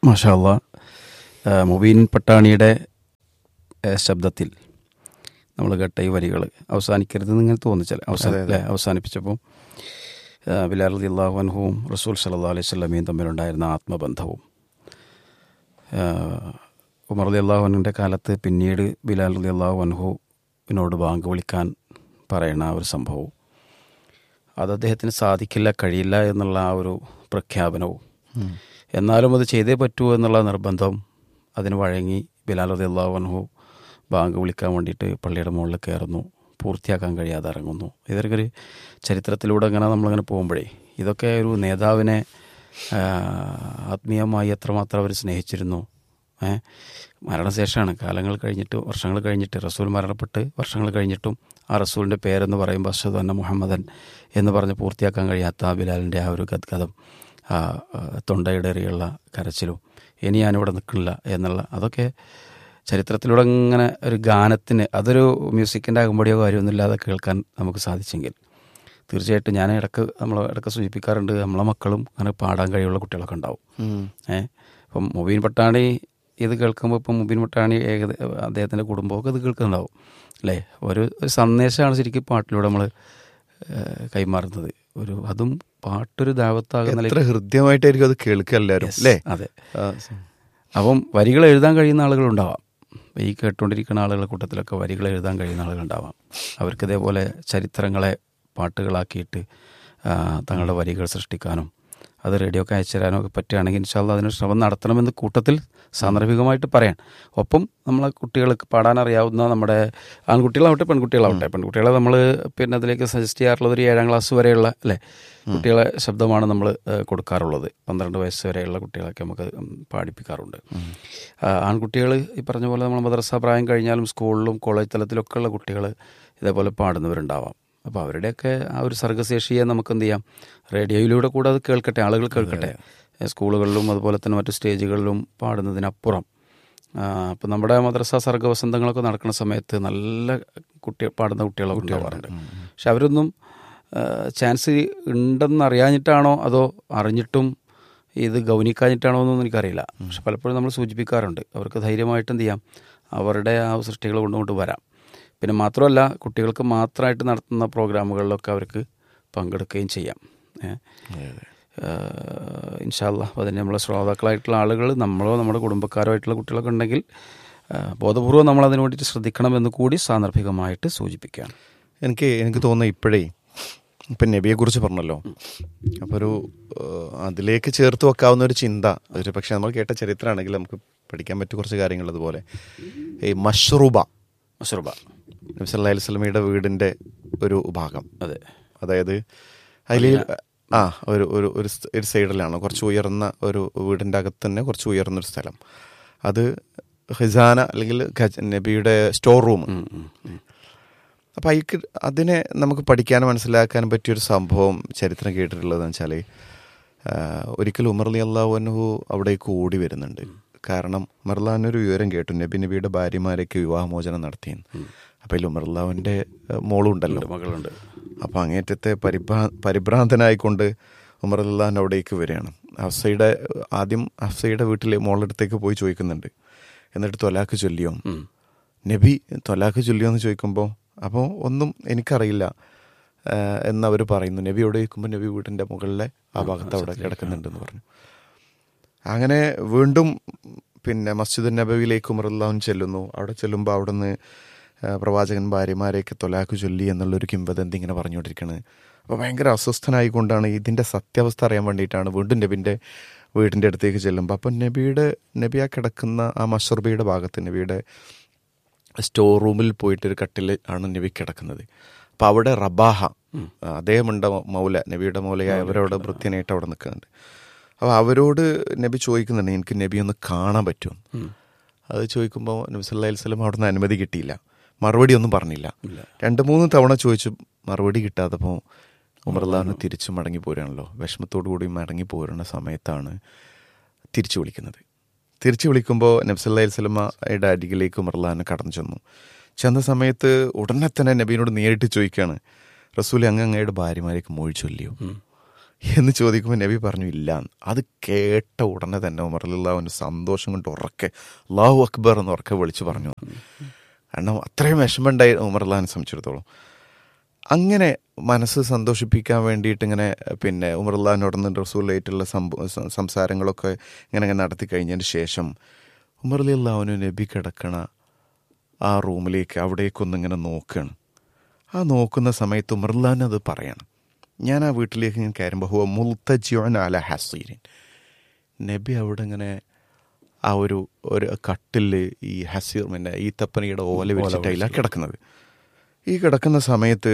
മാഷാല്ല മുബീൻ പട്ടാണിയുടെ ഏ, ശബ്ദത്തിൽ നമ്മൾ കേട്ട ഈ വരികൾ അവസാനിക്കരുതെന്ന് ഇങ്ങനെ തോന്നിച്ചാൽ അവസാന അല്ലേ അവസാനിപ്പിച്ചപ്പോൾ ബിലാൽ റതി അള്ളാഹുഅൻഹുവും റസൂൽ സല്ലാ അലൈഹി സ്വലമയും തമ്മിലുണ്ടായിരുന്ന ആത്മബന്ധവും ആ, ഉമർ അലി അള്ളാഹുവിൻ്റെ കാലത്ത് പിന്നീട് ബിലാൽ റതി അള്ളാഹു അൻഹുവിനോട് ബാങ്ക് വിളിക്കാൻ പറയണ ആ ഒരു സംഭവവും അത് അദ്ദേഹത്തിന് സാധിക്കില്ല കഴിയില്ല എന്നുള്ള ആ ഒരു പ്രഖ്യാപനവും എന്നാലും അത് ചെയ്തേ പറ്റൂ എന്നുള്ള നിർബന്ധം അതിന് വഴങ്ങി ബിലാൽ റതി അള്ളാഹുഅൻഹു ബാങ്ക് വിളിക്കാൻ വേണ്ടിയിട്ട് പള്ളിയുടെ മുകളിൽ കയറുന്നു പൂർത്തിയാക്കാൻ കഴിയാതെ ഇറങ്ങുന്നു ഇതൊക്കെ ഒരു ചരിത്രത്തിലൂടെ ഇങ്ങനെ നമ്മളിങ്ങനെ പോകുമ്പോഴേ ഇതൊക്കെ ഒരു നേതാവിനെ ആ, ആത്മീയമായി എത്രമാത്രം അവർ സ്നേഹിച്ചിരുന്നു ഏ മരണശേഷമാണ് കാലങ്ങൾ കഴിഞ്ഞിട്ട് വർഷങ്ങൾ കഴിഞ്ഞിട്ട് റസൂൽ മരണപ്പെട്ട് വർഷങ്ങൾ കഴിഞ്ഞിട്ടും ആ റസൂലിൻ്റെ പേരെന്ന് പറയുമ്പോൾ അഷദ് അന്ന മുഹമ്മദൻ എന്ന് പറഞ്ഞ് പൂർത്തിയാക്കാൻ കഴിയാത്ത ആ ബിലാലിൻ്റെ ആ ഒരു ഗദ്ഗതം ആ ആ, തൊണ്ടയിടറിയുള്ള കരച്ചിലും ഇനി ഞാനിവിടെ നിൽക്കില്ല എന്നുള്ള അതൊക്കെ ചരിത്രത്തിലൂടെ ഇങ്ങനെ ഒരു ഗാനത്തിന് അതൊരു മ്യൂസിക്കിൻ്റെ അകമ്പടിയോ കാര്യമൊന്നുമില്ലാതെ കേൾക്കാൻ നമുക്ക് സാധിച്ചെങ്കിൽ തീർച്ചയായിട്ടും ഞാൻ ഇടക്ക് നമ്മൾ ഇടക്ക് സൂചിപ്പിക്കാറുണ്ട് നമ്മളെ മക്കളും അങ്ങനെ പാടാൻ കഴിവുള്ള കുട്ടികളൊക്കെ ഉണ്ടാവും ഏ ഇപ്പം മുബീൻ പട്ടാണി ഇത് കേൾക്കുമ്പോൾ ഇപ്പം മുബീൻ പട്ടാണി ഏകദ അദ്ദേഹത്തിൻ്റെ കുടുംബമൊക്കെ ഇത് കേൾക്കുന്നുണ്ടാവും അല്ലേ ഒരു ഒരു സന്ദേശമാണ് ശരിക്കും പാട്ടിലൂടെ നമ്മൾ കൈമാറുന്നത് ഒരു അതും പാട്ടൊരു ദാവത്താകുന്ന എത്ര ഹൃദ്യമായിട്ടായിരിക്കും അത് കേൾക്കുക എല്ലാവരും Yes, അല്ലേ അതെ അപ്പം വരികൾ എഴുതാൻ കഴിയുന്ന ആളുകളുണ്ടാവാം ഈ കേട്ടുകൊണ്ടിരിക്കുന്ന ആളുകളുടെ കൂട്ടത്തിലൊക്കെ വരികൾ എഴുതാൻ കഴിയുന്ന ആളുകളുണ്ടാവാം അവർക്ക് ഇതേപോലെ ചരിത്രങ്ങളെ പാട്ടുകളാക്കിയിട്ട് ആ, തങ്ങളുടെ വരികൾ സൃഷ്ടിക്കാനും അത് റേഡിയോക്ക് അയച്ചു തരാനോ ഒക്കെ പറ്റുകയാണെങ്കിൽ ഇൻഷാല്ല അതിന് ശ്രമം നടത്തണമെന്ന് കൂട്ടത്തിൽ സാന്ദർഭികമായിട്ട് പറയാൻ ഒപ്പം നമ്മളെ കുട്ടികൾക്ക് പാടാനറിയാവുന്ന നമ്മുടെ ആൺകുട്ടികളാവട്ടെ പെൺകുട്ടികളാവട്ടെ പെൺകുട്ടികളെ നമ്മൾ പിന്നെ അതിലേക്ക് സജസ്റ്റ് ചെയ്യാറുള്ളത് ഒരു ഏഴാം ക്ലാസ് വരെയുള്ള അല്ലേ കുട്ടികളെ ശബ്ദമാണ് നമ്മൾ കൊടുക്കാറുള്ളത് പന്ത്രണ്ട് വയസ്സ് വരെയുള്ള കുട്ടികളൊക്കെ നമുക്ക് ഉം, പാടിപ്പിക്കാറുണ്ട് ആൺകുട്ടികൾ ഈ പറഞ്ഞ പോലെ നമ്മൾ മദ്രസ പ്രായം കഴിഞ്ഞാലും സ്കൂളിലും കോളേജ് തലത്തിലൊക്കെ ഉള്ള കുട്ടികൾ ഇതേപോലെ പാടുന്നവരുണ്ടാവാം അപ്പോൾ അവരുടെയൊക്കെ ആ ഒരു സർഗശേഷിയെ നമുക്ക് എന്ത് ചെയ്യാം റേഡിയോയിലൂടെ കൂടെ അത് കേൾക്കട്ടെ ആളുകൾ കേൾക്കട്ടെ ഏ, സ്കൂളുകളിലും അതുപോലെ തന്നെ മറ്റു സ്റ്റേജുകളിലും പാടുന്നതിനപ്പുറം അപ്പം നമ്മുടെ മദ്രസ സർഗവസന്തങ്ങളൊക്കെ നടക്കുന്ന സമയത്ത് നല്ല കുട്ടി പാടുന്ന കുട്ടികളൊക്കെ ഉണ്ടാവാറുണ്ട് പക്ഷെ അവരൊന്നും ചാൻസ് ഉണ്ടെന്ന് അറിയാഞ്ഞിട്ടാണോ അതോ അറിഞ്ഞിട്ടും ഇത് ഗൗനിക്കാഞ്ഞിട്ടാണോ എന്നൊന്നും എനിക്കറിയില്ല പക്ഷെ പലപ്പോഴും നമ്മൾ സൂചിപ്പിക്കാറുണ്ട് അവർക്ക് ധൈര്യമായിട്ട് എന്ത് ചെയ്യാം അവരുടെ ആ സൃഷ്ടികൾ കൊണ്ടുകൊണ്ട് വരാം പിന്നെ മാത്രമല്ല കുട്ടികൾക്ക് മാത്രമായിട്ട് നടത്തുന്ന പ്രോഗ്രാമുകളിലൊക്കെ അവർക്ക് പങ്കെടുക്കുകയും ചെയ്യാം ഏഹ് ഇൻഷാല്ല അതിന് നമ്മളെ ശ്രോതാക്കളായിട്ടുള്ള ആളുകൾ നമ്മളോ നമ്മുടെ കുടുംബക്കാരോ ആയിട്ടുള്ള കുട്ടികളൊക്കെ ഉണ്ടെങ്കിൽ ആ, ബോധപൂർവ്വം നമ്മൾ അതിനു വേണ്ടിയിട്ട് ശ്രദ്ധിക്കണമെന്ന് കൂടി സാന്ദർഭികമായിട്ട് സൂചിപ്പിക്കുകയാണ് എനിക്ക് എനിക്ക് തോന്നുന്നു ഇപ്പോഴേ ഇപ്പം നബിയെ കുറിച്ച് പറഞ്ഞല്ലോ അപ്പോൾ ഒരു ഏഹ്, അതിലേക്ക് ചേർത്ത് വെക്കാവുന്ന ഒരു ചിന്ത ഒരു പക്ഷെ നമ്മൾ കേട്ട ചരിത്രമാണെങ്കിൽ നമുക്ക് പഠിക്കാൻ പറ്റിയ കുറച്ച് കാര്യങ്ങൾ അതുപോലെ ഈ മഷ്റൂബ മഷറുബ നബി സല്ലല്ലാഹു അലൈഹി വസല്ലമയുടെ വീടിൻ്റെ ഒരു ഭാഗം അതെ അതായത് അതിൽ ആ ഒരു ഒരു ഒരു സ്- ഒരു സൈഡിലാണ് കുറച്ച് ഉയർന്ന ഒരു വീടിൻ്റെ അകത്ത് തന്നെ കുറച്ച് ഉയർന്നൊരു സ്ഥലം അത് ഖിസാന അല്ലെങ്കിൽ ഖജ- നബിയുടെ സ്റ്റോർ റൂം ഉം, ഉം, ഉം. അപ്പം അതിക്ക് അതിനെ നമുക്ക് പഠിക്കാനും മനസ്സിലാക്കാനും പറ്റിയൊരു സംഭവം ചരിത്രം കേട്ടിട്ടുള്ളതെന്ന് വെച്ചാൽ ഒരിക്കൽ ഉമർ അലി അള്ളാഹുനഹു അവിടേക്ക് ഓടി വരുന്നുണ്ട് കാരണം ഉമർലാനൊരു വിവരം കേട്ടു നബി നബിയുടെ ഭാര്യമാരേക്ക് വിവാഹമോചനം നടത്തിയെന്ന് അപ്പം അതിൽ ഉമർലാവിൻ്റെ മോളും ഉണ്ടല്ലോ ഉണ്ട്, മകളുണ്ട് അപ്പോൾ അങ്ങേറ്റത്തെ പരിഭ്രാ പരിഭ്രാന്തനായിക്കൊണ്ട് ഉമർ അല്ലാൻ അവിടേക്ക് വരികയാണ് ഹഫ്സയുടെ ആദ്യം ഹഫ്സയുടെ വീട്ടിൽ മോളടുത്തേക്ക് പോയി ചോദിക്കുന്നുണ്ട് എന്നിട്ട് തൊലാക്ക് ചൊല്ലിയോ ഉം. നബി തൊലാക്ക് ചൊല്ലിയോ എന്ന് ചോദിക്കുമ്പോൾ അപ്പോൾ ഒന്നും എനിക്കറിയില്ല ആഹ് എന്നവർ പറയുന്നു നബി അവിടെ ചോദിക്കുമ്പോൾ നബി വീടിൻ്റെ മുകളിലെ ആ ഭാഗത്ത് അവിടെ കിടക്കുന്നുണ്ടെന്ന് പറഞ്ഞു അങ്ങനെ വീണ്ടും പിന്നെ മസ്ജിദ് നബവിയിലേക്ക് ഉമറുല്ലാഹുൻ ചെല്ലുന്നു അവിടെ ചെല്ലുമ്പോൾ അവിടുന്ന് ആ, പ്രവാചകൻ ഭാര്യമാരെയൊക്കെ തൊലാക്ക് ചൊല്ലി എന്നുള്ളൊരു കിംവദന്തി ഇങ്ങനെ പറഞ്ഞുകൊണ്ടിരിക്കുന്നത് അപ്പോൾ ഭയങ്കര അസ്വസ്ഥനായിക്കൊണ്ടാണ് ഇതിൻ്റെ സത്യാവസ്ഥ അറിയാൻ വേണ്ടിയിട്ടാണ് വീണ്ടും നബിൻ്റെ വീടിൻ്റെ അടുത്തേക്ക് ചെല്ലുമ്പോൾ അപ്പം നബിയുടെ നബി ആ കിടക്കുന്ന ആ മഷർബിയുടെ ഭാഗത്ത് നബിയുടെ സ്റ്റോർ റൂമിൽ പോയിട്ടൊരു കട്ടിൽ ആണ് നബി കിടക്കുന്നത് അപ്പോൾ അവിടെ റബാഹ അദ്ദേഹമുണ്ട് മൗല നബിയുടെ മൗലയായ അവരവിടെ വൃത്യനായിട്ട് അവിടെ നിൽക്കുന്നുണ്ട് അപ്പോൾ അവരോട് നബി ചോദിക്കുന്നുണ്ട് എനിക്ക് നബി ഒന്ന് കാണാൻ പറ്റുമോ അത് ചോദിക്കുമ്പോൾ നബി സല്ലല്ലാഹു അലൈഹി വസല്ലം അവിടെ നിന്ന് അനുമതി കിട്ടിയില്ല മറുപടി ഒന്നും പറഞ്ഞില്ല രണ്ട് മൂന്ന് തവണ ചോദിച്ചു മറുപടി കിട്ടാത്തപ്പോൾ ഉമർലാന്ന് തിരിച്ചു മടങ്ങി പോരുകയാണല്ലോ വിഷമത്തോടു കൂടി മടങ്ങി പോരുന്ന സമയത്താണ് തിരിച്ചു വിളിക്കുന്നത് തിരിച്ചു വിളിക്കുമ്പോൾ നബ്സല്ലാ സ്വലമയുടെ അരികിലേക്ക് ഉമർലാന് കടന്നു ചെന്നു ചെന്ന സമയത്ത് ഉടനെ തന്നെ നബീനോട് നേരിട്ട് ചോദിക്കുകയാണ് റസൂൽ അങ്ങ് അങ്ങയുടെ ഭാര്യമാരേക്ക് മൊഴി ചൊല്ലിയോ എന്ന് ചോദിക്കുമ്പോൾ നബി പറഞ്ഞു ഇല്ല എന്ന്. അത് കേട്ട ഉടനെ തന്നെ ഉമർലാവിന് സന്തോഷം കൊണ്ട് ഉറക്കെ അള്ളാഹു അക്ബർ എന്ന് ഉറക്കെ വിളിച്ചു പറഞ്ഞു കാരണം അത്രയും വിഷമമുണ്ടായി ഉമർലാവിനെ സംബന്ധിച്ചിടത്തോളം അങ്ങനെ മനസ്സ് സന്തോഷിപ്പിക്കാൻ വേണ്ടിയിട്ട് ഇങ്ങനെ പിന്നെ ഉമർലാവിനോടൊന്ന് റസൂലായിട്ടുള്ള സംഭവ സ- സംസാരങ്ങളൊക്കെ ഇങ്ങനെ ഇങ്ങനെ നടത്തി കഴിഞ്ഞതിന് ശേഷം ഉമർ അലി അള്ളാഹുവിന് നബി കിടക്കണ ആ റൂമിലേക്ക് അവിടേക്കൊന്നിങ്ങനെ നോക്കുകയാണ് ആ നോക്കുന്ന സമയത്ത് ഉമർലാൻ അത് പറയണം ഞാൻ ആ വീട്ടിലേക്ക് ഞാൻ കയറുമ്പോൾ ഹുവ മുൽത്തജിയോൻ അല ഹസീരിൻ നബി അവിടെ ഇങ്ങനെ ആ ഒരു ഒരു കട്ടിൽ ഈ ഹസീർ പിന്നെ ഈ തപ്പനയുടെ ഓല വെച്ചിട്ട് അതിലാണ് കിടക്കുന്നത് ഈ കിടക്കുന്ന സമയത്ത്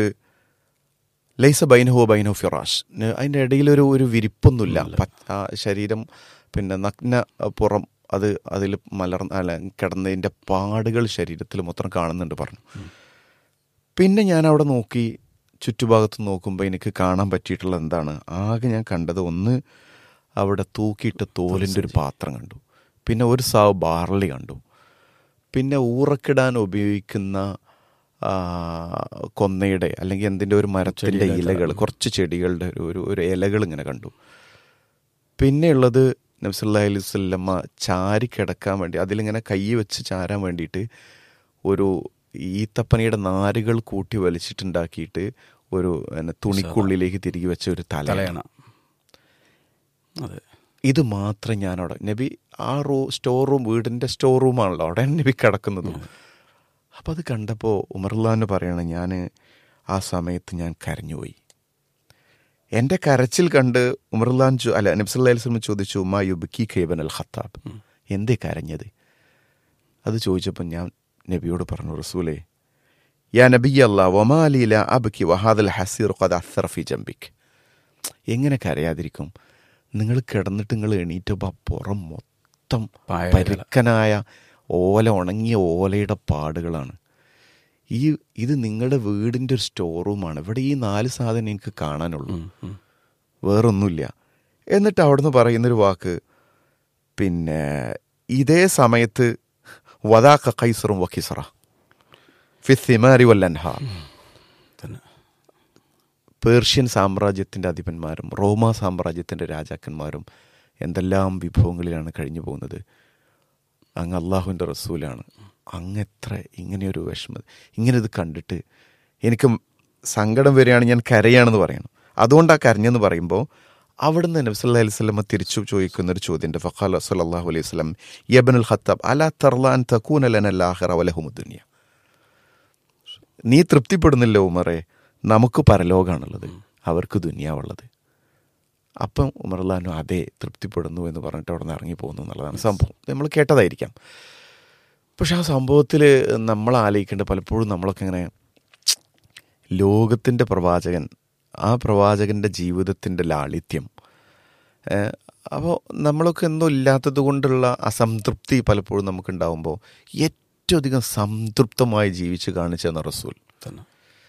ലൈസ ബൈനഹോ ബൈനഹോ ഫിറാഷ് ന- അതിൻ്റെ ഇടയിൽ ഒരു ഒരു വിരിപ്പൊന്നുമില്ല പച്ച- ആ ശരീരം പിന്നെ നഗ്ന പുറം അത് അതിൽ മലർന്ന് അല്ല കിടന്നതിൻ്റെ പാടുകൾ ശരീരത്തിൽ മൊത്തം കാണുന്നുണ്ട് പറഞ്ഞു പിന്നെ ഞാൻ അവിടെ നോക്കി ചുറ്റുഭാഗത്ത് നോക്കുമ്പോൾ എനിക്ക് കാണാൻ പറ്റിയിട്ടുള്ള എന്താണ് ആകെ ഞാൻ കണ്ടത് ഒന്ന് അവിടെ തൂക്കിയിട്ട തോലിൻ്റെ ഒരു പാത്രം കണ്ടു പിന്നെ ഒരു സാവ് ബാർലി കണ്ടു പിന്നെ ഊറക്കിടാൻ ഉപയോഗിക്കുന്ന ആ, കൊന്നയുടെ അല്ലെങ്കിൽ എന്തിൻ്റെ ഒരു മരത്തിൻ്റെ ഇലകൾ കുറച്ച് ചെടികളുടെ ഒരു ഒരു ഒരു ഇലകൾ ഇങ്ങനെ കണ്ടു പിന്നെയുള്ളത് നബ്സല്ലാ അലൈഹി സ്വല്ലമ്മ ചാരി കിടക്കാൻ വേണ്ടി അതിലിങ്ങനെ കൈ വെച്ച് ചാരാൻ വേണ്ടിയിട്ട് ഒരു ഈത്തപ്പനയുടെ നാരുകൾ കൂട്ടി വലിച്ചിട്ടുണ്ടാക്കിയിട്ട് ഒരു പിന്നെ തുണിക്കുള്ളിലേക്ക് തിരികെ വെച്ച ഒരു തല തലയണ അതെ ഇത് മാത്രം ഞാൻ അവിടെ നബി ആ റൂ സ്റ്റോർ റൂം വീടിൻ്റെ സ്റ്റോർ റൂമാണല്ലോ അവിടെ നബി കിടക്കുന്നത് അപ്പോൾ അത് കണ്ടപ്പോൾ ഉമർലാന്ന് പറയണം ഞാൻ ആ സമയത്ത് ഞാൻ കരഞ്ഞുപോയി എൻ്റെ കരച്ചിൽ കണ്ട് ഉമർലാൻ ചോ അല്ല നബ്സല്ലാ അലിസ്ലം ചോദിച്ചു ഉമ്മ യുബിക്കി ഖേബൻ അൽ ഖത്താബ് എന്തേ കരഞ്ഞത് അത് ചോദിച്ചപ്പോൾ ഞാൻ നബിയോട് പറഞ്ഞു റസൂലേ യാ നബി അല്ലാ വമാലീല അബ്കി വഹാദൽ ഹസീർ ഖദ് അസ്സറ ഫി ജംബിക് എങ്ങനെ കരയാതിരിക്കും നിങ്ങൾ കിടന്നിട്ട് നിങ്ങൾ എണീറ്റപ്പോൾ ആ പുറം മൊത്തം പായ പരുക്കനായ ഓല ഉണങ്ങിയ ഓലയുടെ പാടുകളാണ് ഈ ഇത് നിങ്ങളുടെ വീടിൻ്റെ ഒരു സ്റ്റോർ റൂമാണ് ഇവിടെ ഈ നാല് സാധനം എനിക്ക് കാണാനുള്ളൂ വേറൊന്നുമില്ല എന്നിട്ട് അവിടുന്ന് പറയുന്നൊരു വാക്ക് പിന്നെ ഇതേ സമയത്ത് വദാക്ക കൈസറും വക്കിസറ ഫിസിമാരി വല്ലൻഹാർ തന്നെ പേർഷ്യൻ സാമ്രാജ്യത്തിൻ്റെ അധിപന്മാരും റോമ സാമ്രാജ്യത്തിൻ്റെ രാജാക്കന്മാരും എന്തെല്ലാം വിഭവങ്ങളിലാണ് കഴിഞ്ഞു പോകുന്നത് അങ്ങ് അള്ളാഹുവിൻ്റെ റസൂലാണ് അങ്ങ് എത്ര ഇങ്ങനെയൊരു വിഷമം ഇങ്ങനെ ഇത് കണ്ടിട്ട് എനിക്ക് സങ്കടം വരികയാണ് ഞാൻ കരയാണെന്ന് പറയണം അതുകൊണ്ടാണ് കരഞ്ഞെന്ന് പറയുമ്പോൾ അവിടുന്ന് നബ്സല്ലാ അലൈഹി സ്വലമ തിരിച്ചു ചോദിക്കുന്ന ഒരു ചോദ്യമുണ്ട് ഫഖാൽ സല്ലാഹു അലൈഹി സ്വലം യബനുൽ ഖത്താബ് അലാ തർലാൻ തക്കൂനലനല്ലാഹിറ വലഹുമുദ്ദുനിയ നീ തൃപ്തിപ്പെടുന്നില്ല ഉമറെ നമുക്ക് പരലോകാണുള്ളത് അവർക്ക് ദുനിയാവുള്ളത് അപ്പം ഉമർലാനു അതെ തൃപ്തിപ്പെടുന്നു എന്ന് പറഞ്ഞിട്ട് അവിടെ നിന്ന് ഇറങ്ങി പോകുന്നു എന്നുള്ളതാണ് സംഭവം നമ്മൾ കേട്ടതായിരിക്കാം പക്ഷെ ആ സംഭവത്തിൽ നമ്മൾ ആലോചിക്കേണ്ട പലപ്പോഴും നമ്മളൊക്കെ ഇങ്ങനെ ലോകത്തിൻ്റെ പ്രവാചകൻ ആ പ്രവാചകൻ്റെ ജീവിതത്തിൻ്റെ ലാളിത്യം അപ്പോൾ നമ്മളൊക്കെ എന്തോ ഇല്ലാത്തത് കൊണ്ടുള്ള അസംതൃപ്തി പലപ്പോഴും നമുക്കുണ്ടാവുമ്പോൾ ഏറ്റവും അധികം സംതൃപ്തമായി ജീവിച്ച് കാണിച്ചെന്ന റസൂൽ തന്നെ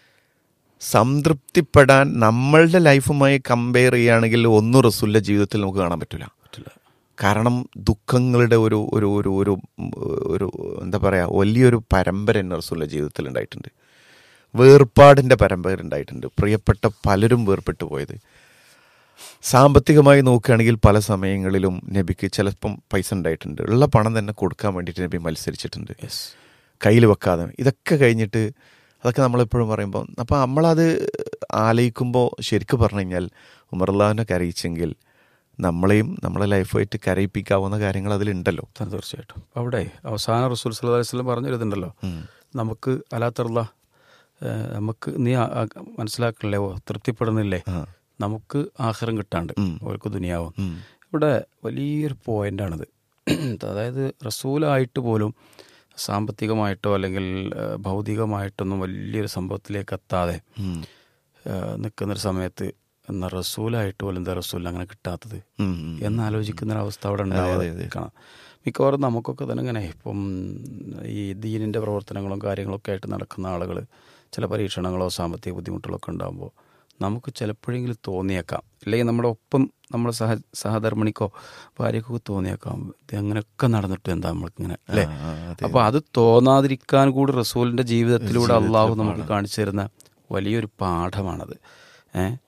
സംതൃപ്തിപ്പെടാൻ നമ്മളുടെ ലൈഫുമായി കമ്പയർ ചെയ്യുകയാണെങ്കിൽ ഒന്നും റസൂലിൻ്റെ ജീവിതത്തിൽ നമുക്ക് കാണാൻ പറ്റില്ല പറ്റില്ല കാരണം ദുഃഖങ്ങളുടെ ഒരു ഒരു ഒരു ഒരു ഒരു എന്താ പറയുക വലിയൊരു പരമ്പര തന്നെ റസൂലിൻ്റെ ജീവിതത്തിൽ ഉണ്ടായിട്ടുണ്ട് വേർപാടിൻ്റെ പരമ്പര ഉണ്ടായിട്ടുണ്ട് പ്രിയപ്പെട്ട പലരും വേർപെട്ടു പോയത് സാമ്പത്തികമായി നോക്കുകയാണെങ്കിൽ പല സമയങ്ങളിലും നബിക്ക് ചിലപ്പം പൈസ ഉണ്ടായിട്ടുണ്ട് ഉള്ള പണം തന്നെ കൊടുക്കാൻ വേണ്ടിയിട്ട് നബി മത്സരിച്ചിട്ടുണ്ട് യെസ് കയ്യിൽ വെക്കാതെ ഇതൊക്കെ കഴിഞ്ഞിട്ട് അതൊക്കെ നമ്മളെപ്പോഴും പറയുമ്പോൾ അപ്പോൾ നമ്മളത് ആലയിക്കുമ്പോൾ ശരിക്കും പറഞ്ഞു കഴിഞ്ഞാൽ ഉമർലാവിനെ കരയിച്ചെങ്കിൽ നമ്മളെയും നമ്മളെ ലൈഫായിട്ട് കരയിപ്പിക്കാവുന്ന കാര്യങ്ങൾ അതിലുണ്ടല്ലോ തന്നെ തീർച്ചയായിട്ടും അപ്പൊ അവിടെ അവസാന റസൂൽ സല്ലല്ലാഹു അലൈഹി വസല്ലം പറഞ്ഞൊരിതുണ്ടല്ലോ നമുക്ക് അലാത്തറുള്ള നമുക്ക് നീ ആ- ആ മനസ്സിലാക്കണില്ലേ ഓ തൃപ്തിപ്പെടുന്നില്ലേ നമുക്ക് ആഹാരം കിട്ടാണ്ട് അവർക്ക് ദുനിയാവും ഇവിടെ വലിയൊരു പോയിന്റാണിത് അതായത് റസൂലായിട്ട് പോലും സാമ്പത്തികമായിട്ടോ അല്ലെങ്കിൽ ആ, ഭൗതികമായിട്ടൊന്നും വലിയൊരു സംഭവത്തിലേക്ക് എത്താതെ ആ, നിൽക്കുന്നൊരു സമയത്ത് എന്ന റസൂലായിട്ട് പോലും എന്താ റസൂലിന് അങ്ങനെ കിട്ടാത്തത് എന്നാലോചിക്കുന്ന ഒരു അവസ്ഥ അവിടെ ഉണ്ടാവാതെ കാണാം മിക്കവാറും നമുക്കൊക്കെ തന്നെ ഇങ്ങനെ ഇപ്പം ഈ ദീനിൻ്റെ പ്രവർത്തനങ്ങളും കാര്യങ്ങളൊക്കെ ആയിട്ട് നടക്കുന്ന ആളുകൾ ചില പരീക്ഷണങ്ങളോ സാമ്പത്തിക ബുദ്ധിമുട്ടുകളോ ഒക്കെ ഉണ്ടാകുമ്പോൾ നമുക്ക് ചിലപ്പോഴെങ്കിലും തോന്നിയേക്കാം അല്ലെങ്കിൽ നമ്മുടെ ഒപ്പം നമ്മുടെ സഹ സഹധർമ്മിണിക്കോ ഭാര്യക്കോ തോന്നിയേക്കാം ഇത് അങ്ങനെയൊക്കെ നടന്നിട്ട് എന്താ നമ്മൾക്കിങ്ങനെ അല്ലേ ആ, അതെ. അപ്പോൾ അത് തോന്നാതിരിക്കാൻ കൂടി റസൂലിൻ്റെ ജീവിതത്തിലൂടെ അള്ളാഹു നമുക്ക് കാണിച്ചു തരുന്ന വലിയൊരു പാഠമാണത് ഏ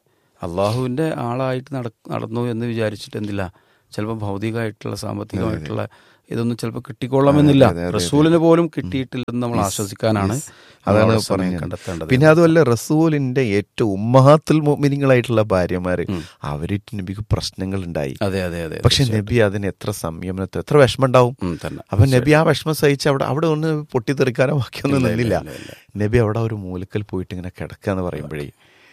അള്ളാഹുവിൻ്റെ ആളായിട്ട് നട നടന്നു എന്ന് വിചാരിച്ചിട്ട് എന്തില്ല ചിലപ്പോൾ ഭൗതികമായിട്ടുള്ള സാമ്പത്തികമായിട്ടുള്ള ഇതൊന്നും ചിലപ്പോൾ കിട്ടിക്കൊള്ളാമെന്നില്ല അതെ, അതെ, അതെ. റസൂലിന് പോലും കിട്ടിയിട്ടില്ലെന്ന് നമ്മൾ ആശ്വസിക്കാനാണ് അതാണ് നമ്മൾ സമയം പറയുന്നത് കണ്ടെത്തേണ്ടത് പിന്നെ അതുമല്ല റസൂലിന്റെ ഏറ്റവും ഉമ്മഹാത്തുൽ മോമിനിങ്ങളായിട്ടുള്ള ഭാര്യമാര് അവരിട്ട് നബിക്ക് പ്രശ്നങ്ങൾ ഉണ്ടായി അതെ അതെ അതെ പക്ഷെ നബി അതിന് എത്ര സംയമനത്തിൽ എത്ര വിഷമം ഉണ്ടാവും ഉം, തന്നെ അപ്പൊ നബി ആ വിഷമം സഹിച്ച് അവിടെ അവിടെ ഒന്ന് പൊട്ടിത്തെറിക്കാനോ ബാക്കിയൊന്നും ഇല്ല, നിന്നില്ല ഇല്ല, ഇല്ല. നബി അവിടെ ഒരു മൂലക്കൽ പോയിട്ട് ഇങ്ങനെ കിടക്കുക എന്ന് പറയുമ്പോഴേ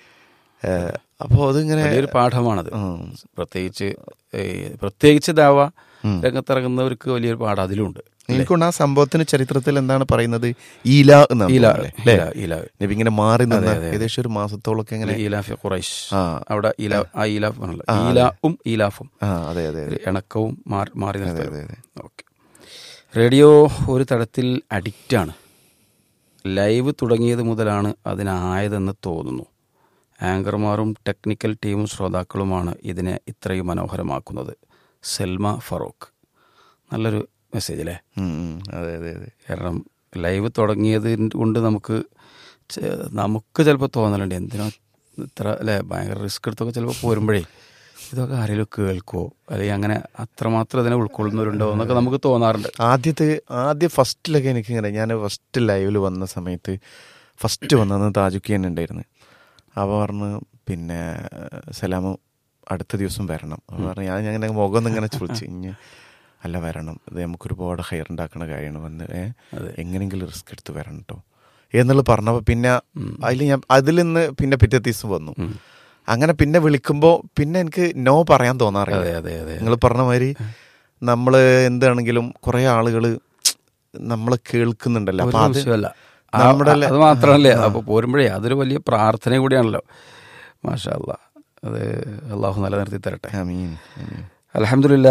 അപ്പോൾ അതിങ്ങനെ വലിയൊരു പാഠമാണത് ഉം. പ്രത്യേകിച്ച് ഏ, പ്രത്യേകിച്ച് ദാവ രംഗത്തിറങ്ങുന്നവർക്ക് വലിയൊരു പാഠം അതിലുണ്ട് എനിക്കൊണ്ട് ആ സംഭവത്തിന് ചരിത്രത്തിൽ എന്താണ് പറയുന്നത് ഈല എന്നാണ് ഈല, തോന്നുന്നത്, അല്ലേ? ഈല, ഈല. നബി ഇങ്ങനെ മാറി നിന്ന് ഏകദേശം ഒരു മാസത്തോളൊക്കെ ഇങ്ങനെ ഈലാഫ് ഖുറൈഷ് ആ. അവിടെ ഈല ആ ഈലാഫ് ആണല്ലോ ഈലാവും ഈലാഫും ആ അതെ അതെ ഒരു അതെ ഇണക്കവും മാറി മാറി അതെ, നിർത്തലും അതെ. ഓക്കെ റേഡിയോ ഒരു തരത്തിൽ അഡിക്റ്റാണ് ലൈവ് തുടങ്ങിയത് മുതലാണ് അതിനായതെന്ന് തോന്നുന്നു ആങ്കർമാരും ടെക്നിക്കൽ ടീമും ശ്രോതാക്കളുമാണ് ഇതിനെ ഇത്രയും മനോഹരമാക്കുന്നത് സൽമ ഫറൂഖ് നല്ലൊരു മെസ്സേജ് അല്ലേ ഉം, ഉം. അതെ അതെ അതെ കാരണം ലൈവ് തുടങ്ങിയത് കൊണ്ട് നമുക്ക് ചെ- നമുക്ക് ചിലപ്പോൾ തോന്നലുണ്ട് എന്തിനാ ഇത്ര അല്ലേ ഭയങ്കര റിസ്ക് എടുത്തൊക്കെ ചിലപ്പോൾ പോരുമ്പോഴേ ഇതൊക്കെ ആരെങ്കിലും കേൾക്കുമോ അല്ലെങ്കിൽ അങ്ങനെ അത്രമാത്രം ഇതിനെ ഉൾക്കൊള്ളുന്നവരുണ്ടോ എന്നൊക്കെ നമുക്ക് തോന്നാറുണ്ട് ആദ്യത്തെ ആദ്യ ഫസ്റ്റിലൊക്കെ എനിക്കിങ്ങനെ ഞാൻ ഫസ്റ്റ് ലൈവിൽ വന്ന സമയത്ത് ഫസ്റ്റ് വന്നത് താജുക്കിയൻ ഉണ്ടായിരുന്നു അപ്പോൾ പറഞ്ഞ് പിന്നെ സലാമു അടുത്ത ദിവസം വരണം അപ്പോൾ പറഞ്ഞു ഞാൻ അങ്ങനെ മുഖം ഒന്ന് ഇങ്ങനെ ചൊളിച്ച് ഇഞ്ഞ് അല്ല വരണം ഇത് നമുക്ക് ഒരുപാട് ഹെയർ ഉണ്ടാക്കുന്ന കാര്യമാണ് വന്ന് ഏ എങ്ങനെയെങ്കിലും റിസ്ക് എടുത്ത് വരണം കേട്ടോ എന്നുള്ളത് പറഞ്ഞപ്പോൾ പിന്നെ അതിൽ ഞാൻ അതിൽ നിന്ന് പിന്നെ പിറ്റേ ദിവസം വന്നു അങ്ങനെ പിന്നെ വിളിക്കുമ്പോൾ പിന്നെ എനിക്ക് നോ പറയാൻ തോന്നാറില്ല അതെ അതെ അതെ നിങ്ങൾ പറഞ്ഞ മാതിരി നമ്മൾ എന്താണെങ്കിലും കുറെ ആളുകൾ നമ്മളെ കേൾക്കുന്നുണ്ടല്ലോ ഒരു അപ്പൊ അത് സംശയമല്ല ആ- നമ്മുടെ അത് മാത്രമല്ലേ അപ്പോൾ പോരുമ്പോഴേ അതൊരു വലിയ പ്രാർത്ഥന കൂടിയാണല്ലോ മാഷാ അല്ലാ അത് അള്ളാഹു നിലനിർത്തി തരട്ടെ ആമീൻ, ആമീൻ. അലഹമില്ല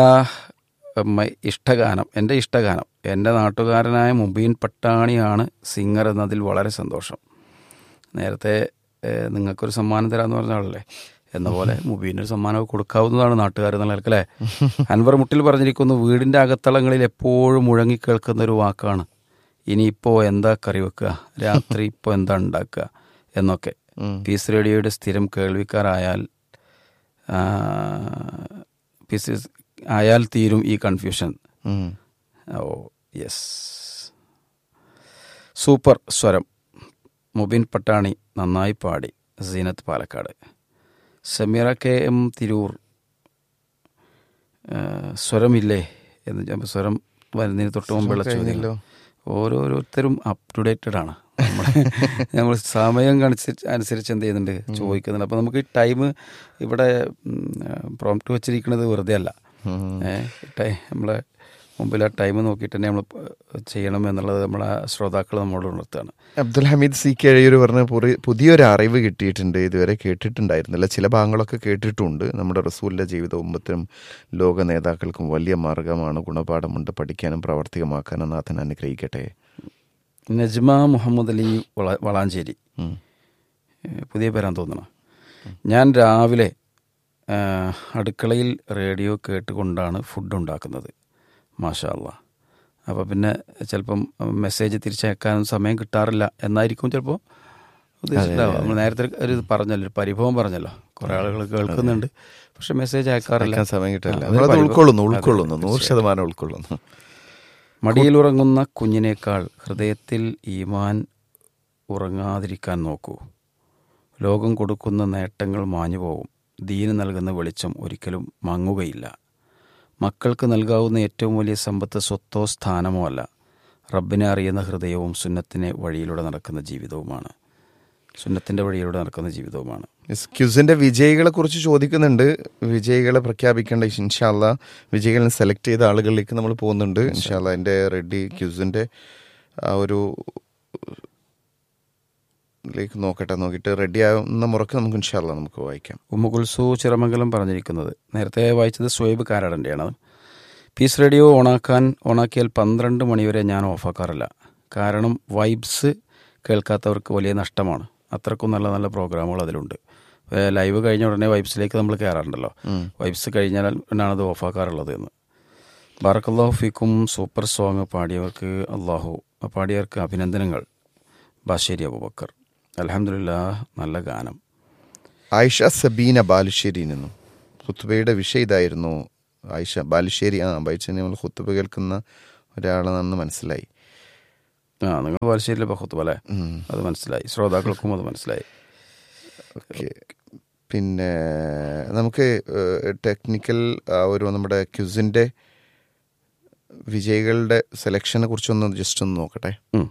ഇഷ്ടഗാനം എൻ്റെ ഇഷ്ടഗാനം എൻ്റെ നാട്ടുകാരനായ മുബീൻ പട്ടാണിയാണ് സിംഗർ എന്നതിൽ വളരെ സന്തോഷം നേരത്തെ ഏഹ്, നിങ്ങൾക്കൊരു സമ്മാനം തരാമെന്ന് പറഞ്ഞ ആളല്ലേ എന്ന പോലെ മുബീനൊരു സമ്മാനം കൊടുക്കാവുന്നതാണ് നാട്ടുകാർ എന്നുള്ള നിലക്ക് അല്ലേ അൻവർ മുട്ടിൽ പറഞ്ഞിരിക്കുന്നു വീടിൻ്റെ അകത്തളങ്ങളിൽ എപ്പോഴും മുഴങ്ങിക്കേൾക്കുന്ന ഒരു വാക്കാണ് ഇനിയിപ്പോൾ എന്താ കറി വെക്കുക രാത്രി ഇപ്പോൾ എന്താ ഉണ്ടാക്കുക എന്നൊക്കെ ഉം. പീസ് റേഡിയോയുടെ സ്ഥിരം കേൾവിക്കാരായാൽ ആ, പീസ് ആയാൽ തീരും ഈ കൺഫ്യൂഷൻ ഉം. ഓ യെസ് സൂപ്പർ സ്വരം മുബിൻ പട്ടാണി നന്നായി പാടി സീനത്ത് പാലക്കാട് സമീറ കെ എം തിരൂർ ആ, സ്വരമില്ലേ എന്ന് ഞാൻ സ്വരം വരുന്നതിന് തൊട്ട് മുമ്പുള്ള ചോദ്യം കഴിഞ്ഞല്ലോ. ഓരോരുത്തരും അപ് ടു ഡേറ്റഡ് ആണ് നമ്മൾ നമ്മൾ സമയം കണിച്ച് അനുസരിച്ച് എന്ത് ചെയ്യുന്നുണ്ട് ചോദിക്കുന്നുണ്ട് അപ്പോൾ നമുക്ക് ടൈം ഇവിടെ പ്രോംപ്റ്റ് വെച്ചിരിക്കുന്നത് വെറുതെ അല്ല ഉം. ഏഹ് നമ്മളെ മുമ്പിൽ ആ ടൈം നോക്കിയിട്ട് തന്നെ നമ്മൾ ചെയ്യണം എന്നുള്ളത് നമ്മളെ ശ്രോതാക്കൾ നമ്മളോട് ഉണർത്തുകയാണ് അബ്ദുൽ ഹമീദ് സി കഴിയൂർ പറഞ്ഞ പുറി- പുതിയൊരു അറിവ് കിട്ടിയിട്ടുണ്ട് ഇതുവരെ കേട്ടിട്ടുണ്ടായിരുന്നില്ല ചില ഭാഗങ്ങളൊക്കെ കേട്ടിട്ടുണ്ട് നമ്മുടെ റസൂലിന്റെ ജീവിത ഉമ്മത്തിനും ലോക നേതാക്കൾക്കും വലിയ മാർഗമാണ് ഗുണപാഠമുണ്ട് പഠിക്കാനും പ്രാവർത്തികമാക്കാനും നാഥൻ അനുഗ്രഹിക്കട്ടെ നജ്മ മുഹമ്മദ് അലി വള വളാഞ്ചേരി ഉം. ഏഹ് പുതിയ പേരാൻ തോന്നണം ഞാൻ രാവിലെ ആഹ്, അടുക്കളയിൽ റേഡിയോ കേട്ടുകൊണ്ടാണ് ഫുഡ് ഉണ്ടാക്കുന്നത് മാഷാ അല്ലാ അപ്പോൾ പിന്നെ ചിലപ്പം മെസ്സേജ് തിരിച്ചയക്കാനും സമയം കിട്ടാറില്ല എന്നായിരിക്കും ചിലപ്പോൾ ഉദ്ദേശിച്ചിട്ടുണ്ടാവും നമ്മൾ നേരത്തെ ഒരു ഇത് പറഞ്ഞല്ലോ ഒരു പരിഭവം പറഞ്ഞല്ലോ കുറേ ആളുകൾ കേൾക്കുന്നുണ്ട് പക്ഷെ മെസ്സേജ് അയക്കാറില്ല അയക്കാൻ സമയം കിട്ടില്ല ആ, അതൊരു നമ്മളത് പരിഭവം. ഉൾക്കൊള്ളുന്നു അതെ, ഉൾക്കൊള്ളുന്നു നൂറ് തീർച്ചയായും. ശതമാനം ഉൾക്കൊള്ളുന്നു മടിയിലുറങ്ങുന്ന കുഞ്ഞിനേക്കാൾ ഹൃദയത്തിൽ ഈമാൻ ഉറങ്ങാതിരിക്കാൻ നോക്കൂ ലോകം കൊടുക്കുന്ന നേട്ടങ്ങൾ മാഞ്ഞു പോകും ദീന് നൽകുന്ന വെളിച്ചം ഒരിക്കലും മങ്ങുകയില്ല മക്കൾക്ക് നൽകാവുന്ന ഏറ്റവും വലിയ സമ്പത്ത് സ്വത്തോ സ്ഥാനമോ അല്ല റബ്ബിനെ അറിയുന്ന ഹൃദയവും സുന്നത്തിനെ വഴിയിലൂടെ നടക്കുന്ന ജീവിതവുമാണ് സുന്നത്തിൻ്റെ വഴിയിലൂടെ നടക്കുന്ന ജീവിതവുമാണ് യെസ്, ക്യൂസിന്റെ വിജയികളെ കുറിച്ച് ചോദിക്കുന്നുണ്ട് വിജയികളെ പ്രഖ്യാപിക്കേണ്ട ഇൻഷാല്ല വിജയികളെ സെലക്ട് ചെയ്ത ആളുകളിലേക്ക് നമ്മൾ പോകുന്നുണ്ട് ഇൻഷാല്ല എൻ്റെ റെഡി ക്യൂസിന്റെ ആ ഒരു ലേക്ക് നോക്കട്ടെ നോക്കിയിട്ട് റെഡി ആവുന്ന മുറക്ക് നമുക്ക് ഇൻഷാല്ല നമുക്ക് വായിക്കാം ഉമ്മുകുൽസു ചിറമംഗലം പറഞ്ഞിരിക്കുന്നത് നേരത്തെ വായിച്ചത് സ്വയബ് കാരാടൻ്റെയാണ് പീസ് റേഡിയോ ഓണാക്കാൻ ഓണാക്കിയാൽ പന്ത്രണ്ട് മണിവരെ ഞാൻ ഓഫാക്കാറില്ല കാരണം വൈബ്സ് കേൾക്കാത്തവർക്ക് വലിയ നഷ്ടമാണ് അത്രക്കും നല്ല നല്ല പ്രോഗ്രാമുകൾ അതിലുണ്ട് ഏ, ലൈവ് കഴിഞ്ഞ ഉടനെ വൈബ്സിലേക്ക് നമ്മൾ കയറാറുണ്ടല്ലോ വൈബ്സ് കഴിഞ്ഞാൽ ആണ് അത് ഓഫാക്കാറുള്ളത് എന്ന് ബാറക്കല്ലാഹു ഫിക്കും സൂപ്പർ സോങ് പാടിയവർക്ക് അള്ളാഹു പാടിയവർക്ക് അഭിനന്ദനങ്ങൾ ബാഷേരി അബൂബക്കർ അലഹമില്ല നല്ല ഗാനം ആയിഷ സബീന ബാലുശ്ശേരിയിൽ നിന്നും ഖുത്തുബയുടെ വിഷയം ഇതായിരുന്നു ആയിഷ ബാലുശ്ശേരി ആ ബൈച്ച നമ്മൾ ഖുത്തുബ കേൾക്കുന്ന ഒരാളാണെന്ന് മനസ്സിലായി ആ നിങ്ങൾ ബാലുശ്ശേരിയിലെ ബഹുത്വം അല്ലേ ഉം. അത് മനസ്സിലായി ശ്രോതാക്കൾക്കും അത് മനസ്സിലായി ഓക്കെ പിന്നെ നമുക്ക് ടെക്നിക്കൽ ആ ഒരു നമ്മുടെ ക്യുസിൻ്റെ വിജയികളുടെ സെലക്ഷനെ കുറിച്ചൊന്ന് ജസ്റ്റ് ഒന്ന് നോക്കട്ടെ ഉം.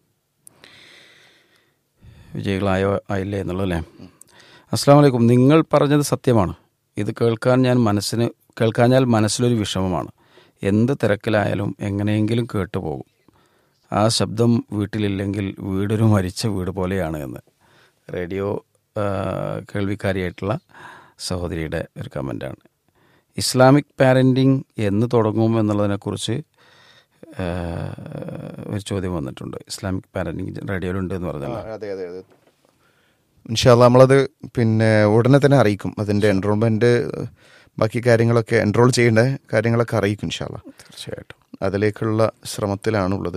വിജയികളായോ ആയില്ലേ എന്നുള്ളതല്ലേ അസ്സാം വലൈക്കും നിങ്ങൾ പറഞ്ഞത് സത്യമാണ് ഇത് കേൾക്കാൻ ഞാൻ മനസ്സിന് കേൾക്കാഞ്ഞാൽ മനസ്സിലൊരു വിഷമമാണ് എന്ത് തിരക്കിലായാലും എങ്ങനെയെങ്കിലും കേട്ടുപോകും ആ ശബ്ദം വീട്ടിലില്ലെങ്കിൽ വീടൊരു മരിച്ച വീട് പോലെയാണ് എന്ന് റേഡിയോ ആ, കേൾവിക്കാരിയായിട്ടുള്ള സഹോദരിയുടെ ഒരു കമൻ്റാണ് ഇസ്ലാമിക് പാരൻറ്റിങ് എന്ന് തുടങ്ങും എന്നുള്ളതിനെക്കുറിച്ച് ആ, ഒരു ചോദ്യം വന്നിട്ടുണ്ട് ഇസ്ലാമിക് പാരൻറ്റിങ് റേഡിയോയിലുണ്ട് എന്ന് പറഞ്ഞല്ലോ അതെ അതെ അതെ ഇൻഷാല്ല നമ്മളത് പിന്നെ ഉടനെ തന്നെ അറിയിക്കും അതിൻ്റെ എൻറോൾമെൻറ്റ് ബാക്കി കാര്യങ്ങളൊക്കെ എൻറോൾ ചെയ്യേണ്ട കാര്യങ്ങളൊക്കെ അറിയിക്കും ഇൻഷാല്ല തീർച്ചയായിട്ടും അതിലേക്കുള്ള ശ്രമത്തിലാണുള്ളത്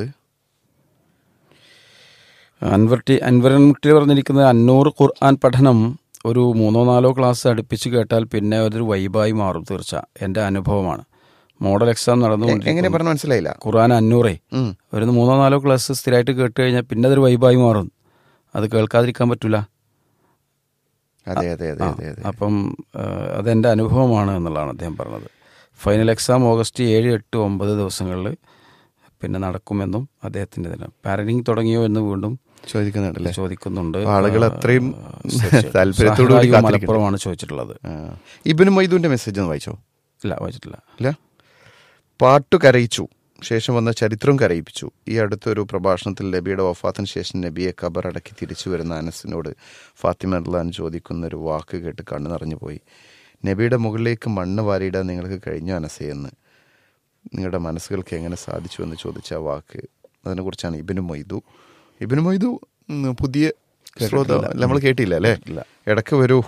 അൻവർ ടി അൻവരൻകുട്ടി പറഞ്ഞിരിക്കുന്നത് അന്നൂറ് ഖുർആൻ പഠനം ഒരു മൂന്നോ നാലോ ക്ലാസ് അടുപ്പിച്ച് കേട്ടാൽ പിന്നെ അതൊരു വൈബായി മാറും തീർച്ച എൻ്റെ അനുഭവമാണ് മോഡൽ എക്സാം എങ്ങനെ നടന്നുകൊണ്ടിരിക്കുന്നു പറഞ്ഞ മനസ്സിലായില്ല ഖുർആൻ അഞ്ഞൂറേ ഉം. ഒരു മൂന്നോ നാലോ ക്ലാസ് സ്ഥിരമായിട്ട് കേട്ട് കഴിഞ്ഞാൽ പിന്നെ അതൊരു വൈബായി മാറും അത് കേൾക്കാതിരിക്കാൻ പറ്റൂല അതെ അതെ അതെ ആ, അതെ അതെ അപ്പം ആ, അതെൻ്റെ അനുഭവമാണ് എന്നുള്ളതാണ് അദ്ദേഹം പറഞ്ഞത് ഫൈനൽ എക്സാം ഓഗസ്റ്റ് ഏഴ് എട്ട് ഒമ്പത് ദിവസങ്ങളിൽ പിന്നെ നടക്കുമെന്നും അദ്ദേഹത്തിൻ്റെ ഇതിന് പാരന്റിങ് തുടങ്ങിയോ എന്ന് വീണ്ടും ചോദിക്കുന്നുണ്ടല്ലേ ചോദിക്കുന്നുണ്ട് അപ്പൊ ആളുകൾ അത്രയും ആ, തീർച്ചയായിട്ടും. താല്പര്യത്തോടു കൂടി സഹറായി കാത്തിരിക്കുന്നു. മലപ്പുറമാണ് ചോദിച്ചിട്ടുള്ളത് ആ. ഇബിന് മൊയ്തുവിന്റെ മെസ്സേജ് ഒന്ന് വായിച്ചോ ഇല്ല വായിച്ചിട്ടില്ല ഇല്ല പാട്ടു കരയിച്ചു ശേഷം വന്ന ചരിത്രം കരയിപ്പിച്ചു ഈ അടുത്തൊരു പ്രഭാഷണത്തിൽ നബിയുടെ വഫാത്തിന് ശേഷം നബിയെ ഖബർ അടക്കി തിരിച്ചു വരുന്ന അനസിനോട് ഫാത്തിമ അള്ളഹാൻ ചോദിക്കുന്ന ഒരു വാക്ക് കേട്ട് കണ്ണു നിറഞ്ഞു പോയി നബിയുടെ മുകളിലേക്ക് മണ്ണ് വാരിയിടാൻ നിങ്ങൾക്ക് കഴിഞ്ഞ അനസേ എന്ന് നിങ്ങളുടെ മനസ്സുകൾക്ക് എങ്ങനെ സാധിച്ചു എന്ന് ചോദിച്ച ആ വാക്ക് അതിനെക്കുറിച്ചാണ് ഇബിന് മൊയ്തു ഇബിന് മൊയ്തു ഉം, പുതിയ ശ്രോത നമ്മൾ കേട്ടില്ല അല്ലേ ഇല്ല. ഇടയ്ക്ക് വരൂ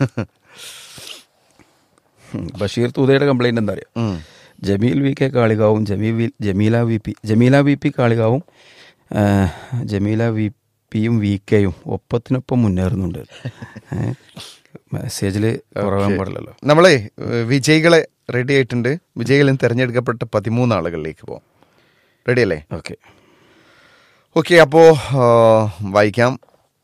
ഉം. ബഷീർ തൂതയുടെ കംപ്ലൈന്റ് എന്താ അറിയാം ഉം. ജമീൽ വി കെ കാളികാവും Jameel Jameela V P Jameela V P കാളികാവും ആ, ജമീല വി പിയും വി കെയും ഒപ്പത്തിനൊപ്പം മുന്നേറുന്നുണ്ട് മെസ്സേജിൽ കുറവാൻ പാടില്ലല്ലോ നമ്മളെ ഏഹ്, വിജയികളെ റെഡി ആയിട്ടുണ്ട് വിജയികളിൽ നിന്ന് തിരഞ്ഞെടുക്കപ്പെട്ട പതിമൂന്ന് ആളുകളിലേക്ക് പോകാം റെഡി അല്ലേ ഓക്കെ ഓക്കെ അപ്പോൾ വായിക്കാം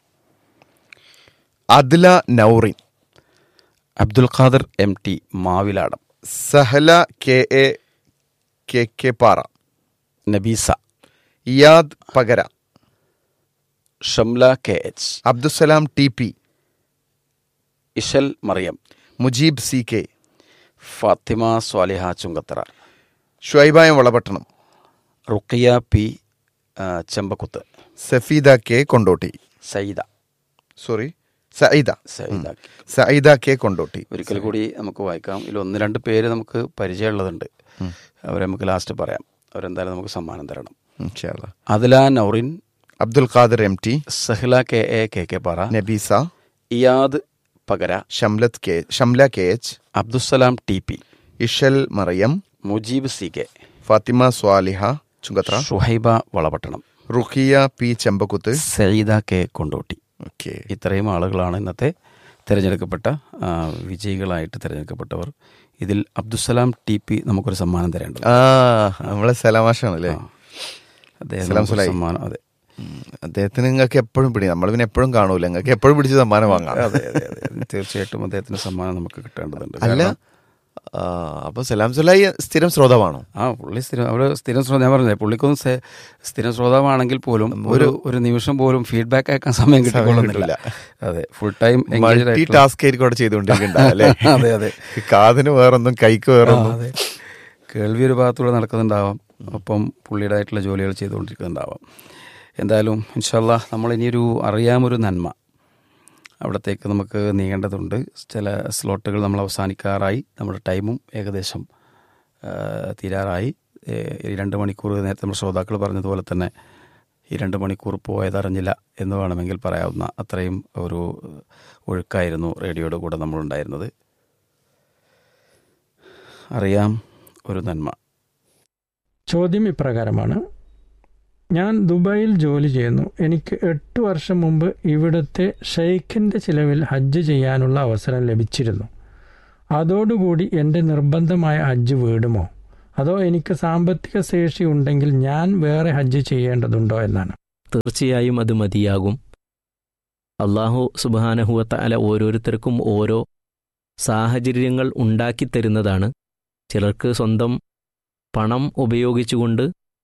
Adla Naurin Abdul Khader M T Maviladam Sahala K A K K Para Nabeesa Iyad Pakara Shamla K H Abdussalam T P Ishal Mariyam Mujeeb C K Fathima Swaliha Chungathara ഷുഐബായം വളപട്ടണം റുക്കിയ പി ആ, Chembakuthu Safeeda K Kondotty Sayyida sorry Sayyida Sayyida Sayyida K Kondotty ഒരിക്കൽ കൂടി നമുക്ക് വായിക്കാം ഇതിൽ ഒന്ന് രണ്ട് പേര് നമുക്ക് പരിചയമുള്ളതുണ്ട് അവരെ നമുക്ക് ലാസ്റ്റ് പറയാം അവരെന്തായാലും നമുക്ക് സമ്മാനം തരണം ഇൻഷാ അല്ലാ. Adla Naurin Abdul Khader M T Sahla K A K K Para Nabeesa Iyad Pakara Shamlath K Shamla K H Abdussalam T P Ishal Mariyam Mujeeb C K Fathima Swaliha Chungathra Shuhaiba Valapattanam Rukhiya P Chembakuthu Sayyida K Kondotty okay ഇത്രയും ആളുകളാണ് ഇന്നത്തെ തിരഞ്ഞെടുക്കപ്പെട്ട ആ, വിജയികളായിട്ട് തിരഞ്ഞെടുക്കപ്പെട്ടവർ ഇതിൽ അബ്ദുസലാം ടി പി നമുക്കൊരു സമ്മാനം തരേണ്ടത് ആ നമ്മളെ സലാമാഷാണ് അല്ലേ അദ്ദേഹം സലാം നമുക്കൊരു സുലൈ. സമ്മാനം അതെ അദ്ദേഹത്തിന് നിങ്ങൾക്ക് എപ്പോഴും പിടി നമ്മൾ പിന്നെ എപ്പോഴും കാണൂല നിങ്ങൾക്ക് എപ്പോഴും പിടിച്ച് സമ്മാനം വാങ്ങാം അതെ അതെ അതെ തീർച്ചയായിട്ടും അദ്ദേഹത്തിന് സമ്മാനം നമുക്ക് കിട്ടേണ്ടതുണ്ട് അല്ല കാരണം ആ, അപ്പൊ സലാം സുലായി സ്ഥിരം ശ്രോതാവാണോ ആ പുള്ളി സ്ഥിരം അവിടെ സ്ഥിരം ശ്രോത ഞാൻ പറഞ്ഞേ പുള്ളിക്കൊന്നും സെ- സ്ഥിരം ശ്രോതാവാണെങ്കിൽ പോലും ഒരു ഒരു നിമിഷം പോലും ഫീഡ്ബാക്ക് അയക്കാൻ സമയം കിട്ടിക്കൊള്ളുന്നില്ല അതെ ഫുൾ ടൈം മൾട്ടി ടാസ്ക് ആയിരിക്കും അവിടെ ചെയ്തുകൊണ്ടിരിക്കുന്നുണ്ടാവും അല്ലേ അതെ അതെ കാതിന് വേറൊന്നും കൈക്ക് ആ, വേറൊന്നും അതെ കേൾവി ഒരു ഭാഗത്തൂടെ നടക്കുന്നുണ്ടാവാം ഒപ്പം പുള്ളിയുടേതായിട്ടുള്ള ജോലികൾ ചെയ്തുകൊണ്ടിരിക്കുന്നുണ്ടാവാം എന്തായാലും ഇൻഷല്ല നമ്മൾ ഇനിയൊരു അറിയാമൊരു നന്മ അവിടത്തേക്ക് നമുക്ക് നീങ്ങേണ്ടതുണ്ട് ചില സ്ലോട്ടുകൾ നമ്മൾ അവസാനിക്കാറായി നമ്മുടെ ടൈമും ഏകദേശം ആ, തീരാറായി ഏ, ഈ രണ്ട് മണിക്കൂർ നേരത്തെ നമ്മുടെ ശ്രോതാക്കൾ പറഞ്ഞതുപോലെ തന്നെ ഈ രണ്ട് മണിക്കൂർ പോയതറിഞ്ഞില്ല എന്ന് വേണമെങ്കിൽ പറയാവുന്ന അത്രയും ഒരു ഒഴുക്കായിരുന്നു റേഡിയോയുടെ കൂടെ നമ്മളുണ്ടായിരുന്നത് അറിയാം ഒരു നന്മ ചോദ്യം ഇപ്രകാരമാണ് ഞാൻ ദുബായിൽ ജോലി ചെയ്യുന്നു എനിക്ക് എട്ട് വർഷം മുമ്പ് ഇവിടുത്തെ ഷെയ്ഖിൻ്റെ ചിലവിൽ ഹജ്ജ് ചെയ്യാനുള്ള അവസരം ലഭിച്ചിരുന്നു അതോടുകൂടി എൻ്റെ നിർബന്ധമായ ഹജ്ജ് വീടുമോ അതോ എനിക്ക് സാമ്പത്തിക ശേഷി ഉണ്ടെങ്കിൽ ഞാൻ വേറെ ഹജ്ജ് ചെയ്യേണ്ടതുണ്ടോ എന്നാണ് തീർച്ചയായും അത് മതിയാകും അള്ളാഹു സുബാനഹുവത്ത അല ഓരോരുത്തർക്കും ഓരോ സാഹചര്യങ്ങൾ ഉണ്ടാക്കിത്തരുന്നതാണ് ചിലർക്ക് സ്വന്തം പണം ഉപയോഗിച്ചുകൊണ്ട്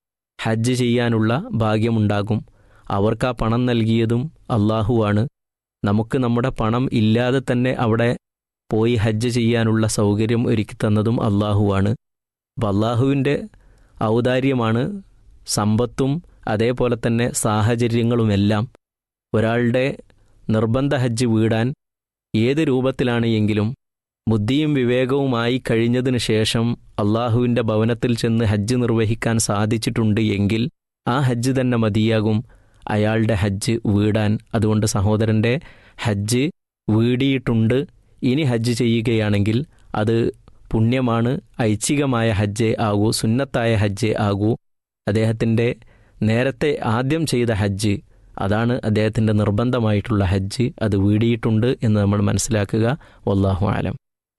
ഹജ്ജ് ചെയ്യാനുള്ള ഭാഗ്യമുണ്ടാകും അവർക്ക് ആ പണം നൽകിയതും അള്ളാഹുവാണ് നമുക്ക് നമ്മുടെ പണം ഇല്ലാതെ തന്നെ അവിടെ പോയി ഹജ്ജ് ചെയ്യാനുള്ള സൗകര്യം ഒരുക്കി തന്നതും അള്ളാഹുവാണ് അപ്പം അള്ളാഹുവിൻ്റെ ഔദാര്യമാണ് സമ്പത്തും അതേപോലെ തന്നെ സാഹചര്യങ്ങളുമെല്ലാം ഒരാളുടെ നിർബന്ധ ഹജ്ജ് വീടാൻ ഏത് രൂപത്തിലാണ് എങ്കിലും ബുദ്ധിയും വിവേകവുമായി കഴിഞ്ഞതിനു ശേഷം അള്ളാഹുവിൻ്റെ ഭവനത്തിൽ ചെന്ന് ഹജ്ജ് നിർവഹിക്കാൻ സാധിച്ചിട്ടുണ്ട് എങ്കിൽ ആ ഹജ്ജ് തന്നെ മതിയാകും അയാളുടെ ഹജ്ജ് വീടാൻ അതുകൊണ്ട് സഹോദരൻ്റെ ഹജ്ജ് വീടിയിട്ടുണ്ട് ഇനി ഹജ്ജ് ചെയ്യുകയാണെങ്കിൽ അത് പുണ്യമാണ് ഐച്ഛികമായ ഹജ്ജേ ആകൂ സുന്നത്തായ ഹജ്ജേ ആകൂ അദ്ദേഹത്തിൻ്റെ നേരത്തെ ആദ്യം ചെയ്ത ഹജ്ജ് അതാണ് അദ്ദേഹത്തിൻ്റെ നിർബന്ധമായിട്ടുള്ള ഹജ്ജ് അത് വീടിയിട്ടുണ്ട് എന്ന് നമ്മൾ മനസ്സിലാക്കുക വല്ലാഹു ആലം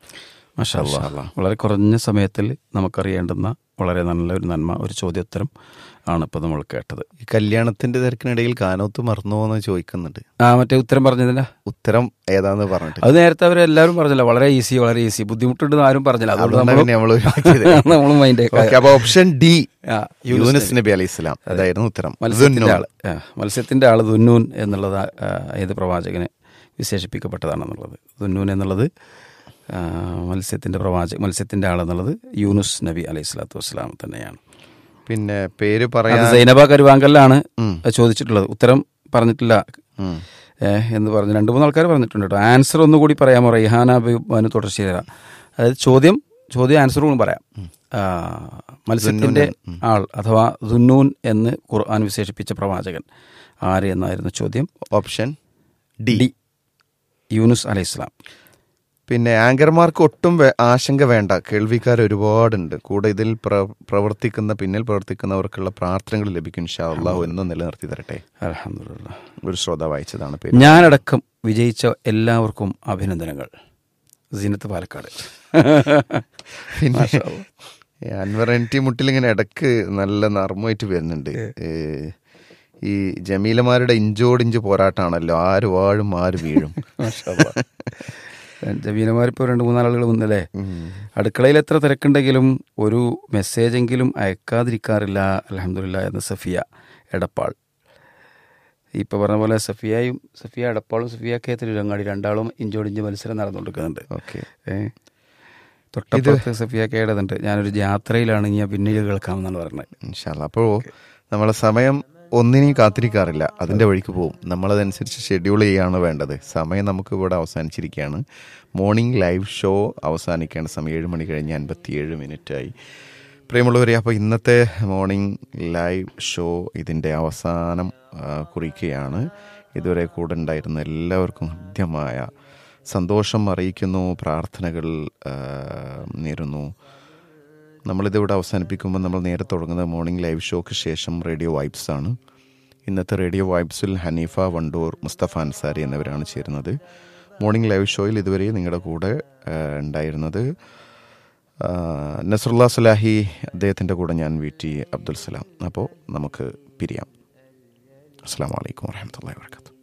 മാഷാ അല്ലാ. മാഷാ അല്ലാ. വളരെ കുറഞ്ഞ സമയത്തിൽ നമുക്കറിയേണ്ടുന്ന വളരെ നല്ല ഒരു നന്മ ഒരു ചോദ്യോത്തരം ആണ് ഇപ്പോൾ നമ്മൾ കേട്ടത് ഈ കല്യാണത്തിന്റെ തിരക്കിനിടയിൽ കാനോത്ത് മറന്നോ എന്ന് ചോദിക്കുന്നുണ്ട് ആ മറ്റേ ഉത്തരം പറഞ്ഞതില്ല ഉത്തരം ഏതാന്ന് പറഞ്ഞിട്ട് അത് നേരത്തെ അവരെല്ലാവരും പറഞ്ഞില്ല വളരെ ഈസി വളരെ ഈസി ബുദ്ധിമുട്ടുണ്ടെന്ന് ആരും പറഞ്ഞില്ല അതുകൊണ്ട് അതുകൊണ്ടാണ് നമ്മളും- നമ്മൾ ഒഴിവാക്കിയത്. നമ്മളും മൈൻഡ് ഓക്കെ അപ്പൊ ഓപ്ഷൻ ഡി ആ, യൂനുസ് യൂനിസ് നബി അലൈഹി സ്വലാം അതായിരുന്നു ഉത്തരം മത്സ്യത്തിന്റെ ദുന്നൂൻ. ആള് ആ, മത്സ്യത്തിന്റെ ആള് ദുന്നൂൻ എന്നുള്ളത് ആ, ഏത് പ്രവാചകന് വിശേഷിപ്പിക്കപ്പെട്ടതാണെന്നുള്ളത് ദുന്നൂൻ എന്നുള്ളത് ആ, മത്സ്യത്തിന്റെ പ്രവാചക മത്സ്യത്തിന്റെ ആളെന്നുള്ളത് യൂനുസ് നബി അലൈഹി സ്വലാത്തു വസ്സലാം തന്നെയാണ് പിന്നെ പേര് അത് പറയാൻ സൈനബ കരുവാങ്കലിലാണ് ഉം, ചോദിച്ചിട്ടുള്ളത് ഉത്തരം പറഞ്ഞിട്ടില്ല ഉം. ഏ, എന്ന് പറഞ്ഞു രണ്ട് മൂന്ന് ആൾക്കാർ പറഞ്ഞിട്ടുണ്ട് കേട്ടോ ആൻസർ ഒന്നുകൂടി പറയാമോ റൈഹാന ബിബാന് തുടർച്ചയായ അതായത് ചോദ്യം ചോദ്യം ആൻസർ കൂടി പറയാം ആ, മത്സ്യത്തിന്റെ ഉം. ആൾ അഥവാ ദുന്നൂൻ എന്ന് ഖുർആൻ വിശേഷിപ്പിച്ച പ്രവാചകൻ ആര് എന്നായിരുന്നു ചോദ്യം ഓപ്ഷൻ ഡി ഡി യൂനുസ് അലൈഹി ഇസ്ലാം പിന്നെ ആങ്കർമാർക്ക് ഒട്ടും വേ- ആശങ്ക വേണ്ട കേൾവിക്കാർ ഒരുപാടുണ്ട് കൂടെ ഇതിൽ പ്ര- പ്രവർത്തിക്കുന്ന പിന്നിൽ പ്രവർത്തിക്കുന്നവർക്കുള്ള പ്രാർത്ഥനകൾ ലഭിക്കും ഇൻഷാ അള്ളാഹു എന്നും നിലനിർത്തി തരട്ടെ അലഹമുല്ല ഒരു ശ്രോത വായിച്ചതാണ് പേര് ഞാനടക്കം വിജയിച്ച എല്ലാവർക്കും അഭിനന്ദനങ്ങൾ സീനത്ത് പാലക്കാട് പിന്നെ ഈ അൻവർ എൻ ടി മുട്ടിൽ ഇങ്ങനെ ഇടക്ക് നല്ല നർമ്മമായിട്ട് വരുന്നുണ്ട് ഏ, ഈ ജമീലമാരുടെ ഇഞ്ചോടിഞ്ച് പോരാട്ടാണല്ലോ ആര് വാഴും ആര് വീഴും ജമീനമാരിപ്പോൾ രണ്ട് മൂന്നാളുകൾ വന്നല്ലേ ഉം. അടുക്കളയിൽ എത്ര തിരക്കുണ്ടെങ്കിലും ഒരു മെസ്സേജെങ്കിലും അയക്കാതിരിക്കാറില്ല അലഹമില്ല എന്ന് സഫിയ എടപ്പാൾ ഇപ്പോൾ പറഞ്ഞ പോലെ സഫിയയും സഫിയ എടപ്പാളും സഫിയ കെ തിരുരങ്ങാടി രണ്ടാളും ഇഞ്ചോടിഞ്ച് മത്സരം നടന്നുകൊണ്ടിരിക്കുന്നുണ്ട് ഓക്കെ ഏ തൊട്ടപ്പുറത്ത് സഫിയ കേടതുണ്ട് ഞാനൊരു യാത്രയിലാണ് ഞാൻ പിന്നീട് കേൾക്കാമെന്നാണ് പറഞ്ഞത് ഇൻഷാല്ല അപ്പോൾ നമ്മളെ സമയം ഒന്നിനെയും കാത്തിരിക്കാറില്ല അതിൻ്റെ വഴിക്ക് പോകും നമ്മളതനുസരിച്ച് ഷെഡ്യൂൾ ചെയ്യുകയാണ് വേണ്ടത് സമയം നമുക്ക് ഇവിടെ അവസാനിച്ചിരിക്കുകയാണ് മോർണിംഗ് ലൈവ് ഷോ അവസാനിക്കേണ്ട സമയം ഏഴ് മണി കഴിഞ്ഞ് അൻപത്തിയേഴ് മിനിറ്റായി പ്രിയമുള്ളവരെ അപ്പോൾ ഇന്നത്തെ മോർണിംഗ് ലൈവ് ഷോ ഇതിൻ്റെ അവസാനം ആ, കുറിക്കുകയാണ് ഇതുവരെ കൂടെ ഉണ്ടായിരുന്ന എല്ലാവർക്കും ഹൃദ്യമായ സന്തോഷം അറിയിക്കുന്നു പ്രാർത്ഥനകൾ ആ, നേരുന്നു നമ്മളിതിവിടെ അവസാനിപ്പിക്കുമ്പോൾ നമ്മൾ നേരെ തുടങ്ങുന്നത് മോർണിംഗ് ലൈവ് ഷോക്ക് ശേഷം റേഡിയോ വൈബ്സ് ആണ് ഇന്നത്തെ റേഡിയോ വൈബ്സിൽ ഹനീഫ വണ്ടൂർ മുസ്തഫ അൻസാരി എന്നിവരാണ് ചേരുന്നത് മോർണിംഗ് ലൈവ് ഷോയിൽ ഇതുവരെ നിങ്ങളുടെ കൂടെ ആ, ഉണ്ടായിരുന്നത് ആ, നസറുല്ല സലാഹി അദ്ദേഹത്തിൻ്റെ കൂടെ ഞാൻ വി ടി അബ്ദുൽ സലാം അപ്പോൾ നമുക്ക് പിരിയാം അസ്സാം വലൈക്കും വാഹമത്തല്ലാ വാത്തു